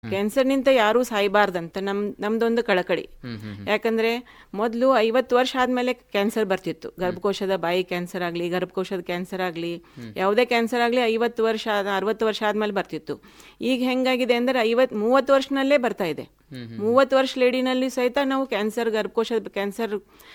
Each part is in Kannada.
ಕ್ಯಾನ್ಸರ್ನಿಂದ ಯಾರೂ ಸಾಯ್ಬಾರ್ದಂತ ನಮ್ ನಮ್ದೊಂದು ಕಳಕಳಿ ಯಾಕಂದ್ರೆ ಮೊದಲು ಐವತ್ತು ವರ್ಷ ಆದ್ಮೇಲೆ ಕ್ಯಾನ್ಸರ್ ಬರ್ತಿತ್ತು ಗರ್ಭಕೋಶದ ಬಾಯಿ ಕ್ಯಾನ್ಸರ್ ಆಗಲಿ ಗರ್ಭಕೋಶದ ಕ್ಯಾನ್ಸರ್ ಆಗಲಿ ಯಾವುದೇ ಕ್ಯಾನ್ಸರ್ ಆಗಲಿ ಐವತ್ತು ವರ್ಷ ಅರವತ್ತು ವರ್ಷ ಆದ್ಮೇಲೆ ಬರ್ತಿತ್ತು ಈಗ ಹೆಂಗಾಗಿದೆ ಅಂದ್ರೆ ಐವತ್ ಮೂವತ್ತು ವರ್ಷನಲ್ಲೇ ಬರ್ತಾ ಇದೆ ಮೂವತ್ತು ವರ್ಷ ಲೇಡಿನಲ್ಲಿ ಸಹಿತ ನಾವು ಕ್ಯಾನ್ಸರ್ ಗರ್ಭಕೋಶದ cancer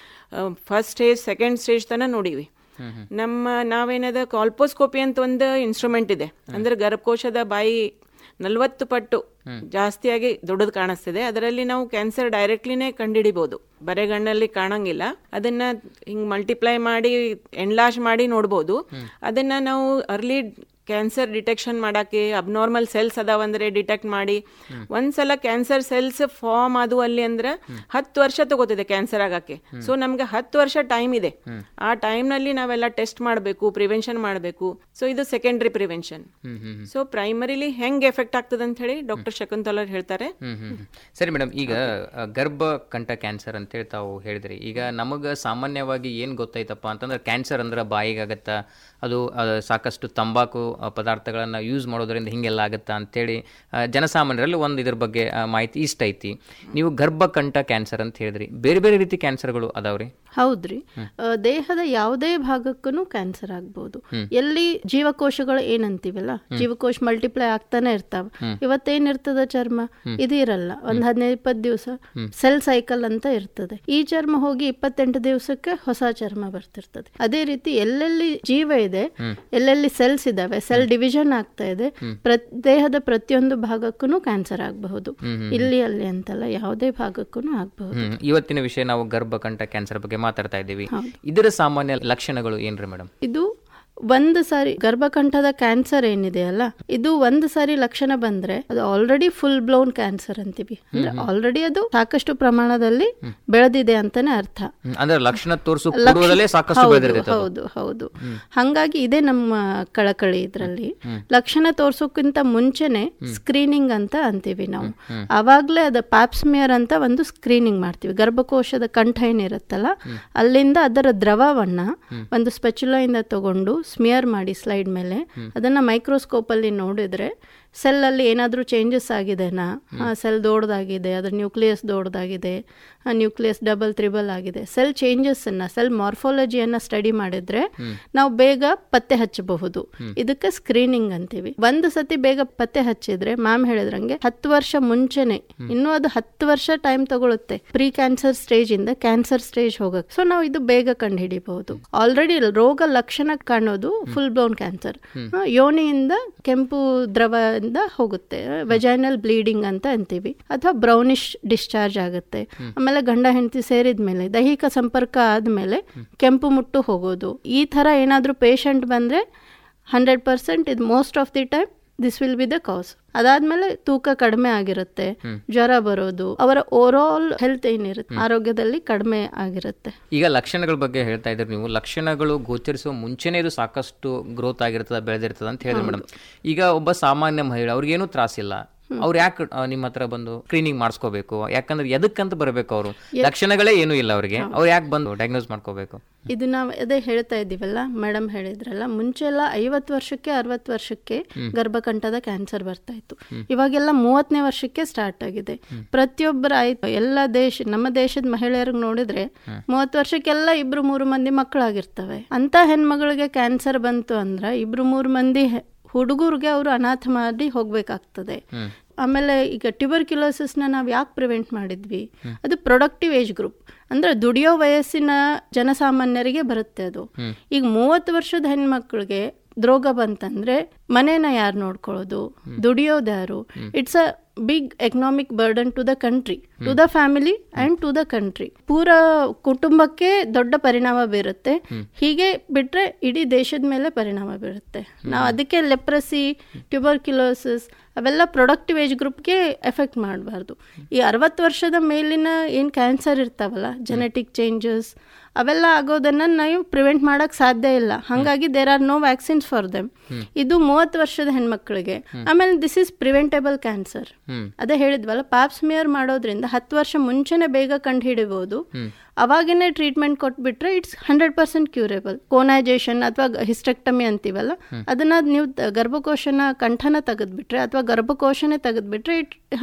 first stage second stage ತನಕ ನೋಡಿವಿ ನಮ್ಮ ನಾವೇನದ ಕಾಲ್ಪೋಸ್ಕೋಪಿ ಅಂತ ಒಂದು ಇನ್ಸ್ಟ್ರೂಮೆಂಟ್ ಇದೆ ಅಂದ್ರೆ ಗರ್ಭಕೋಶದ ಬಾಯಿ ನಲ್ವತ್ತು ಪಟ್ಟು ಜಾಸ್ತಿಯಾಗಿ ದೊಡ್ಡದು ಕಾಣಿಸ್ತಿದೆ ಅದರಲ್ಲಿ ನಾವು ಕ್ಯಾನ್ಸರ್ ಡೈರೆಕ್ಟ್ಲಿನೇ ಕಂಡುಹಿಡಿಬಹುದು ಬರೆಗಣ್ಣಲ್ಲಿ ಕಾಣಂಗಿಲ್ಲ ಅದನ್ನ ಹಿಂಗ್ ಮಲ್ಟಿಪ್ಲೈ ಮಾಡಿ ಎನ್ಲಾಶ್ ಮಾಡಿ ನೋಡ್ಬೋದು ಅದನ್ನ ನಾವು ಅರ್ಲಿ ಕ್ಯಾನ್ಸರ್ ಡಿಟೆಕ್ಷನ್ ಮಾಡಕ್ಕೆ ಅಬ್ನಾರ್ಮಲ್ ಸೆಲ್ಸ್ ಅದಾವಂದ್ರೆ ಡಿಟೆಕ್ಟ್ ಮಾಡಿ ಒಂದ್ಸಲ ಕ್ಯಾನ್ಸರ್ ಸೆಲ್ಸ್ ಫಾರ್ಮ್ ಆದವು ಅಲ್ಲಿ ಅಂದ್ರೆ ಹತ್ತು ವರ್ಷ ತಗೋತಿದೆ ಕ್ಯಾನ್ಸರ್ ಆಗಕ್ಕೆ ಸೊ ನಮ್ಗೆ ಹತ್ತು ವರ್ಷ ಟೈಮ್ ಇದೆ ಆ ಟೈಮ್ ನಲ್ಲಿ ನಾವೆಲ್ಲ ಟೆಸ್ಟ್ ಮಾಡಬೇಕು ಪ್ರಿವೆನ್ಷನ್ ಮಾಡಬೇಕು ಸೊ ಇದು ಸೆಕೆಂಡ್ರಿ ಪ್ರಿವೆನ್ಷನ್ ಸೊ ಪ್ರೈಮರಿಲಿ ಹೆಂಗ್ ಎಫೆಕ್ಟ್ ಆಗ್ತದೆ ಅಂತ ಹೇಳಿ ಡಾಕ್ಟರ್ ಶಕುಂತಲರ್ ಹೇಳ್ತಾರೆ ಹ್ಮ್ ಹ್ಮ್ ಹ್ಮ್. ಸರಿ ಮೇಡಮ್ ಈಗ ಆ, ಗರ್ಭಕಂಠ ಕ್ಯಾನ್ಸರ್ ಅಂತೇಳಿ ತಾವು ಹೇಳಿದ್ರಿ ಈಗ ನಮಗೆ ಸಾಮಾನ್ಯವಾಗಿ ಏನು ಗೊತ್ತೈತಪ್ಪ ಅಂತಂದ್ರೆ ಕ್ಯಾನ್ಸರ್ ಅಂದ್ರೆ ಬಾಯಿಗಾಗತ್ತ ಅದು ಆ, ಸಾಕಷ್ಟು ತಂಬಾಕು ಆ, ಪದಾರ್ಥಗಳನ್ನ ಯೂಸ್ ಮಾಡೋದ್ರಿಂದ ಹಿಂಗೆಲ್ಲ ಆಗುತ್ತಾ ಅಂತೇಳಿ ಆ, ಜನಸಾಮಾನ್ಯರಲ್ಲಿ ಒಂದು ಇದ್ರ ಬಗ್ಗೆ ಆ, ಮಾಹಿತಿ ಇಷ್ಟ ಐತಿ ನೀವು ಗರ್ಭಕಂಠ ಕ್ಯಾನ್ಸರ್ ಅಂತ ಹೇಳಿದ್ರಿ ಬೇರೆ ಬೇರೆ ರೀತಿ ಕ್ಯಾನ್ಸರ್ಗಳು ಅದಾವ್ರಿ ಹೌದ್ರಿ ಆ, ದೇಹದ ಯಾವುದೇ ಭಾಗಕ್ಕೂ ಕ್ಯಾನ್ಸರ್ ಆಗ್ಬೋದು ಎಲ್ಲಿ ಜೀವಕೋಶಗಳು ಏನಂತೀವಲ್ಲ ಜೀವಕೋಶ ಮಲ್ಟಿಪ್ಲೈ ಆಗ್ತಾನೆ ಇರ್ತಾವ ಇವತ್ತೇನಿರ್ತದ ಚರ್ಮ ಇದು ಇರಲ್ಲ ಒಂದ್ ಹದಿನೈದು ಇಪ್ಪತ್ತು ದಿವಸ ಸೆಲ್ ಸೈಕಲ್ ಅಂತ ಇರ್ತದೆ ಈ ಚರ್ಮ ಹೋಗಿ ಇಪ್ಪತ್ತೆಂಟು ದಿವಸಕ್ಕೆ ಹೊಸ ಚರ್ಮ ಬರ್ತಿರ್ತದೆ ಅದೇ ರೀತಿ ಎಲ್ಲೆಲ್ಲಿ ಜೀವ ಇದೆ ಎಲ್ಲೆಲ್ಲಿ ಸೆಲ್ಸ್ ಇದಾವೆ ಸೆಲ್ ಡಿವಿಷನ್ ಆಗ್ತಾ ಇದೆ ಪ್ರತ್- ದೇಹದ ಪ್ರತಿಯೊಂದು ಭಾಗಕ್ಕೂ ಕ್ಯಾನ್ಸರ್ ಆಗಬಹುದು ಇಲ್ಲಿ ಅಲ್ಲಿ ಅಂತಲ್ಲ ಯಾವುದೇ ಭಾಗಕ್ಕೂ ಆಗಬಹುದು ಹ್ಮ್ ಇವತ್ತಿನ ವಿಷಯ ನಾವು ಗರ್ಭಕಂಠ ಕ್ಯಾನ್ಸರ್ ಬಗ್ಗೆ ಮಾತಾಡ್ತಾ ಇದ್ದೀವಿ ಇದರ ಸಾಮಾನ್ಯ ಲಕ್ಷಣಗಳು ಏನ್ರಿ ಮೇಡಮ್ ಇದು ಒಂದು ಸಾರಿ ಗರ್ಭಕಂಠದ ಕ್ಯಾನ್ಸರ್ ಏನಿದೆ ಅಲ್ಲ ಇದು ಒಂದು ಸಾರಿ ಲಕ್ಷಣ ಬಂದ್ರೆ ಅದು ಆಲ್ರೆಡಿ ಫುಲ್ ಬ್ಲೌನ್ ಕ್ಯಾನ್ಸರ್ ಅಂತೀವಿ ಅಂದ್ರೆ ಆಲ್ರೆಡಿ ಅದು ಸಾಕಷ್ಟು ಪ್ರಮಾಣದಲ್ಲಿ ಬೆಳೆದಿದೆ ಅಂತಾನೆ ಅರ್ಥ ಅಂದ್ರೆ ಲಕ್ಷಣ ತೋರಿಸು ಪೂರ್ವದಲ್ಲೇ ಸಾಕಷ್ಟು ಹೌದು, ಬೆಳೆದಿರ್ತೈತೆ ಅದು. ಹೌದು ಹೌದು ಹಂಗಾಗಿ ಇದೇ ನಮ್ಮ ಕಳಕಳಿ ಇದ್ರಲ್ಲಿ ಲಕ್ಷಣ ತೋರ್ಸೋಕ್ಕಿಂತ ಮುಂಚೆನೆ ಸ್ಕ್ರೀನಿಂಗ್ ಅಂತ ಅಂತೀವಿ ನಾವು ಅವಾಗ್ಲೇ ಅದ ಪ್ಯಾಪ್ಸ್ಮಿಯರ್ ಅಂತ ಒಂದು ಸ್ಕ್ರೀನಿಂಗ್ ಮಾಡ್ತೀವಿ ಗರ್ಭಕೋಶದ ಕಂಠ ಏನಿರುತ್ತಲ್ಲ ಅಲ್ಲಿಂದ ಅದರ ದ್ರವವನ್ನ ಒಂದು ಸ್ಪೆಚುಲಾ ಇಂದ ತಗೊಂಡು ಸ್ಮಿಯರ್ ಮಾಡಿ ಸ್ಲೈಡ್ ಮೇಲೆ ಅದನ್ನ ಮೈಕ್ರೋಸ್ಕೋಪ್ ಅಲ್ಲಿ ನೋಡಿದ್ರೆ ಸೆಲ್ ಅಲ್ಲಿ ಏನಾದ್ರೂ ಚೇಂಜಸ್ ಆಗಿದೆನಾ ಆ ಸೆಲ್ ದೊಡ್ಡದಾಗಿದೆ ಅದ್ರ ನ್ಯೂಕ್ಲಿಯಸ್ ದೊಡ್ಡದಾಗಿದೆ ಆ ನ್ಯೂಕ್ಲಿಯಸ್ ಡಬಲ್ ತ್ರಿಬಲ್ ಆಗಿದೆ ಸೆಲ್ ಚೇಂಜಸ್ ಅನ್ನ ಸೆಲ್ ಮಾರ್ಫಾಲಜಿಯನ್ನ ಸ್ಟಡಿ ಮಾಡಿದ್ರೆ ನಾವು ಬೇಗ ಪತ್ತೆ ಹಚ್ಚಬಹುದು ಇದಕ್ಕೆ ಸ್ಕ್ರೀನಿಂಗ್ ಅಂತೀವಿ ಒಂದು ಸತಿ ಬೇಗ ಪತ್ತೆ ಹಚ್ಚಿದ್ರೆ ಮ್ಯಾಮ್ ಹೇಳಿದ್ರಂಗೆ ಹತ್ತು ವರ್ಷ ಮುಂಚೆನೆ ಇನ್ನೂ ಅದು ಹತ್ತು ವರ್ಷ ಟೈಮ್ ತಗೊಳುತ್ತೆ ಪ್ರೀ ಕ್ಯಾನ್ಸರ್ ಸ್ಟೇಜ್ ಇಂದ ಕ್ಯಾನ್ಸರ್ ಸ್ಟೇಜ್ ಹೋಗಕ್ಕೆ ಸೊ ನಾವು ಇದು ಬೇಗ ಕಂಡು ಹಿಡಿಬಹುದು ಆಲ್ರೆಡಿ ರೋಗ ಲಕ್ಷಣ ಕಾಣೋದು ಫುಲ್ ಬ್ಲೌನ್ ಕ್ಯಾನ್ಸರ್ ಯೋನಿಯಿಂದ ಕೆಂಪು ದ್ರವದಿಂದ ಹೋಗುತ್ತೆ ವೆಜೈನಲ್ ಬ್ಲೀಡಿಂಗ್ ಅಂತ ಅಂತೀವಿ ಅಥವಾ ಬ್ರೌನಿಶ್ ಡಿಸ್ಚಾರ್ಜ್ ಆಗುತ್ತೆ ಆಮೇಲೆ ಗಂಡ ಹೆಂಡತಿ ಸೇರಿದ್ಮೇಲೆ ದೈಹಿಕ ಸಂಪರ್ಕ ಆದ್ಮೇಲೆ ಕೆಂಪು ಮುಟ್ಟು ಹೋಗೋದು ಈ ತರ ಏನಾದ್ರೂ ಪೇಷಂಟ್ ಬಂದ್ರೆ ಹಂಡ್ರೆಡ್ ಪರ್ಸೆಂಟ್ ಇದು most of the time this will be the cause ಅದಾದ್ಮೇಲೆ ತೂಕ ಕಡಿಮೆ ಆಗಿರುತ್ತೆ ಜ್ವರ ಬರೋದು ಅವರ ಓವರ್ ಆಲ್ ಹೆಲ್ತ್ ಏನಿರುತ್ತೆ ಆರೋಗ್ಯದಲ್ಲಿ ಕಡಿಮೆ ಆಗಿರುತ್ತೆ ಈಗ ಲಕ್ಷಣಗಳ ಬಗ್ಗೆ ಹೇಳ್ತಾ ಇದ್ರಿ ನೀವು ಲಕ್ಷಣಗಳು ಗೋಚರಿಸುವ ಮುಂಚೆನೇ ಇದು ಸಾಕಷ್ಟು ಗ್ರೋತ್ ಆಗಿರ್ತದ ಬೆಳೆದಿರ್ತದ ಅಂತ ಹೇಳಿದ್ರಿ ಮೇಡಮ್ ಈಗ ಒಬ್ಬ ಸಾಮಾನ್ಯ ಮಹಿಳೆ ಅವ್ರಿಗೇನು ತ್ರಾಸಿಲ್ಲ ಅವ್ರು ಯಾಕೆ ನಿಮ್ಮ ಹತ್ರ ಬಂದು ಸ್ಕ್ರೀನಿಂಗ್ ಮಾಡಿಸ್ಕೋಬೇಕು ಯಾಕಂದ್ರೆ ಎದಕ್ಕಂತ ಬರಬೇಕು ಅವರು ಲಕ್ಷಣಗಳೇ ಏನೂ ಇಲ್ಲ ಅವ್ರಿಗೆ ಅವ್ರು ಯಾಕೆ ಬಂದು ಡಯಾಗ್ನೋಸ್ ಮಾಡ್ಕೋಬೇಕು ಇದು ನಾವು ಅದೇ ಹೇಳ್ತಾ ಇದ್ದೀವಲ್ಲ ಮೇಡಮ್ ಹೇಳಿದ್ರಲ್ಲ ಮುಂಚೆ ಎಲ್ಲ ಐವತ್ತು ವರ್ಷಕ್ಕೆ ಅರವತ್ತು ವರ್ಷಕ್ಕೆ ಗರ್ಭಕಂಠದ ಕ್ಯಾನ್ಸರ್ ಬರ್ತಾ ಇತ್ತು ಇವಾಗೆಲ್ಲ ಮೂವತ್ತನೇ ವರ್ಷಕ್ಕೆ ಸ್ಟಾರ್ಟ್ ಆಗಿದೆ ಪ್ರತಿಯೊಬ್ಬರ ಆಯ್ತು ಎಲ್ಲ ದೇಶ ನಮ್ಮ ದೇಶದ ಮಹಿಳೆಯರಿಗೆ ನೋಡಿದ್ರೆ ಮೂವತ್ತು ವರ್ಷಕ್ಕೆಲ್ಲ ಇಬ್ರು ಮೂರು ಮಂದಿ ಮಕ್ಕಳಾಗಿರ್ತವೆ ಅಂತ ಹೆಣ್ಮಗಳಿಗೆ ಕ್ಯಾನ್ಸರ್ ಬಂತು ಅಂದ್ರ ಇಬ್ರು ಮೂರು ಮಂದಿ ಹೆ- ಹುಡುಗರಿಗೆ ಅವರು ಅನಾಥ ಮಾಡಿ ಹೋಗ್ಬೇಕಾಗ್ತದೆ ಆಮೇಲೆ ಈಗ ಟ್ಯೂಬರ್ಕ್ಯುಲೋಸಿಸ್ನ ನಾವು ಯಾಕೆ ಪ್ರಿವೆಂಟ್ ಮಾಡಿದ್ವಿ ಅದು ಪ್ರೊಡಕ್ಟಿವ್ ಏಜ್ ಗ್ರೂಪ್ ಅಂದ್ರೆ ದುಡಿಯೋ ವಯಸ್ಸಿನ ಜನಸಾಮಾನ್ಯರಿಗೆ ಬರುತ್ತೆ ಅದು ಈಗ ಮೂವತ್ತು ವರ್ಷದ ಹೆಣ್ಮಕ್ಳಿಗೆ ರೋಗ ಬಂತಂದ್ರೆ ಮನೇನ ಯಾರು ನೋಡ್ಕೊಳ್ಳೋದು ದುಡಿಯೋದು ಯಾರು it's a big economic burden to the country to the family and to the country ಪೂರ ಕುಟುಂಬಕ್ಕೆ ದೊಡ್ಡ ಪರಿಣಾಮ ಬೀರುತ್ತೆ ಹೀಗೆ ಬಿಟ್ರೆ ಇಡೀ ದೇಶದ ಮೇಲೆ ಪರಿಣಾಮ ಬೀರುತ್ತೆ ನಾವು ಅದಕ್ಕೆ ಲೆಪ್ರಸಿ ಟ್ಯೂಬರ್ಕ್ಯುಲೋಸಿಸ್ ಅವೆಲ್ಲ ಪ್ರೊಡಕ್ಟಿವ್ ಏಜ್ ಗ್ರೂಪ್ಗೆ ಎಫೆಕ್ಟ್ ಮಾಡಬಾರ್ದು ಈ ಅರವತ್ತು ವರ್ಷದ ಮೇಲಿನ ಏನು ಕ್ಯಾನ್ಸರ್ ಇರ್ತಾವಲ್ಲ ಜೆನೆಟಿಕ್ ಚೇಂಜಸ್ ಅವೆಲ್ಲ ಆಗೋದನ್ನ ನಾವು ಪ್ರಿವೆಂಟ್ ಮಾಡಕ್ ಸಾಧ್ಯ ಇಲ್ಲ ಹಾಗಾಗಿ there are no vaccines for them ಇದು ಮೂವತ್ತು ವರ್ಷದ ಹೆಣ್ಮಕ್ಳಿಗೆ ಆಮೇಲೆ ದಿಸ್ ಇಸ್ ಪ್ರಿವೆಂಟೇಬಲ್ ಕ್ಯಾನ್ಸರ್ ಅದೇ ಹೇಳಿದ್ವಲ್ಲ ಪಾಪ್ಸ್ಮಿಯರ್ ಮಾಡೋದ್ರಿಂದ ಹತ್ತು ವರ್ಷ ಮುಂಚೆನೆ ಬೇಗ ಕಂಡು ಹಿಡಿಬಹುದು ಅವಾಗೇನೆ ಟ್ರೀಟ್ಮೆಂಟ್ ಕೊಟ್ಬಿಟ್ರೆ it's hundred percent curable conization ಅಥವಾ ಹಿಸ್ಟೆಕ್ಟಮಿ ಅಂತೀವಲ್ಲ ಅದನ್ನ ನೀವು ತ- ಗರ್ಭಕೋಶನ ಕಂಠನ ತೆಗೆದ್ಬಿಟ್ರೆ ಅಥವಾ ಗರ್ಭಕೋಶನೇ ತೆಗೆದ್ಬಿಟ್ರೆ ಇಟ್